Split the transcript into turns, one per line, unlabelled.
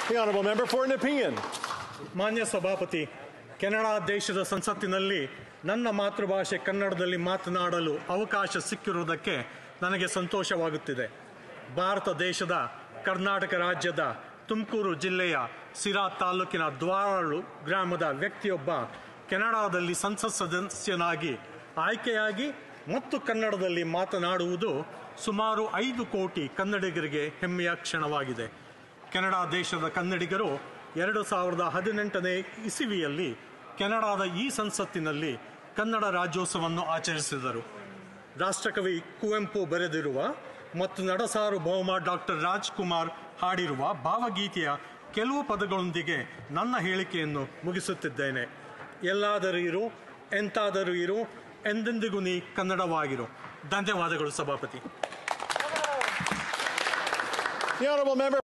The honourable member for an opinion.
ಮಾನ್ಯ ಸಭಾಪತಿ Canada ದೇಶದ ಸಂಸತ್ತಿನಲ್ಲಿ ನನ್ನ ಮಾತೃಭಾಷೆ ಕನ್ನಡದಲ್ಲಿ ಮಾತನಾಡಲು ಅವಕಾಶ ಸಿಕ್ಕಿರುವುದಕ್ಕೆ ನನಗೆ ಸಂತೋಷವಾಗುತ್ತಿದೆ ಭಾರತ ದೇಶದ ಕರ್ನಾಟಕ ರಾಜ್ಯದ ತುಮಕೂರು ಜಿಲ್ಲೆಯ ಸಿರಾ ತಾಲೂಕಿನ ದ್ವಾರಳು ಗ್ರಾಮದ ವ್ಯಕ್ತಿಯೊಬ್ಬ ಕೆನಡಾದಲ್ಲಿ ಸಂಸತ್ ಸದಸ್ಯನಾಗಿ ಆಯ್ಕೆಯಾಗಿ ಮತ್ತು ಕನ್ನಡದಲ್ಲಿ ಮಾತನಾಡುವುದು ಸುಮಾರು ಐದು ಕೋಟಿ ಕನ್ನಡಿಗರಿಗೆ ಹೆಮ್ಮೆಯ ಕ್ಷಣವಾಗಿದೆ ಕೆನಡಾ ದೇಶದ ಕನ್ನಡಿಗರು ಎರಡು ಸಾವಿರದ ಹದಿನೆಂಟನೇ ಇಸವಿಯಲ್ಲಿ ಕೆನಡಾದ ಈ ಸಂಸತ್ತಿನಲ್ಲಿ ಕನ್ನಡ ರಾಜ್ಯೋತ್ಸವವನ್ನು ಆಚರಿಸಿದರು ರಾಷ್ಟ್ರಕವಿ ಕುವೆಂಪು ಬರೆದಿರುವ ಮತ್ತು ನಡಸಾರು ಬಹುಮ ಡಾಕ್ಟರ್ ರಾಜ್ಕುಮಾರ್ ಹಾಡಿರುವ ಭಾವಗೀತೆಯ ಕೆಲವು ಪದಗಳೊಂದಿಗೆ ನನ್ನ ಹೇಳಿಕೆಯನ್ನು ಮುಗಿಸುತ್ತಿದ್ದೇನೆ ಎಲ್ಲಾದರೂ ಇರು ಎಂತಾದರೂ ಇರು ಎಂದೆಂದಿಗೂ ನೀ ಕನ್ನಡವಾಗಿರು ಧನ್ಯವಾದಗಳು ಸಭಾಪತಿ
The honourable member.